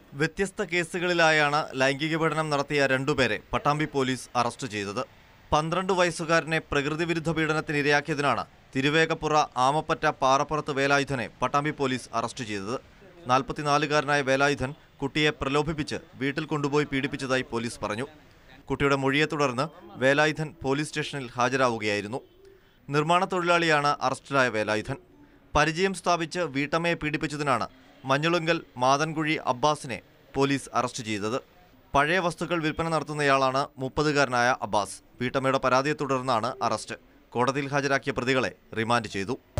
വ്യത്യസ്ത കേസുകളിലായാണ് ലൈംഗിക പീഡനം നടത്തിയ രണ്ടുപേരെ പട്ടാമ്പി പോലീസ് അറസ്റ്റ് ചെയ്തത് പന്ത്രണ്ട് വയസ്സുകാരനെ പ്രകൃതിവിരുദ്ധ പീഡനത്തിന് ഇരയാക്കിയതിനാണ് തിരുവേഗപ്പുറ ആമപ്പറ്റ പാറപ്പുറത്ത് വേലായുധനെ പട്ടാമ്പി പോലീസ് അറസ്റ്റ് ചെയ്തത് നാൽപ്പത്തിനാലുകാരനായ വേലായുധൻ കുട്ടിയെ പ്രലോഭിപ്പിച്ച് വീട്ടിൽ കൊണ്ടുപോയി പീഡിപ്പിച്ചതായി പോലീസ് പറഞ്ഞു കുട്ടിയുടെ മൊഴിയെ തുടർന്ന് വേലായുധൻ പോലീസ് സ്റ്റേഷനിൽ ഹാജരാവുകയായിരുന്നു നിർമ്മാണ തൊഴിലാളിയാണ് അറസ്റ്റിലായ വേലായുധൻ പരിചയം സ്ഥാപിച്ച് വീട്ടമ്മയെ പീഡിപ്പിച്ചതിനാണ് മഞ്ഞളുങ്കൽ മാതൻകുഴി അബ്ബാസിനെ പോലീസ് അറസ്റ്റ് ചെയ്തത് പഴയ വസ്തുക്കൾ വിൽപ്പന നടത്തുന്നയാളാണ് മുപ്പതുകാരനായ അബ്ബാസ് വീട്ടമ്മയുടെ പരാതിയെ തുടർന്നാണ് അറസ്റ്റ് കോടതിയിൽ ഹാജരാക്കിയ പ്രതികളെ റിമാൻഡ് ചെയ്തു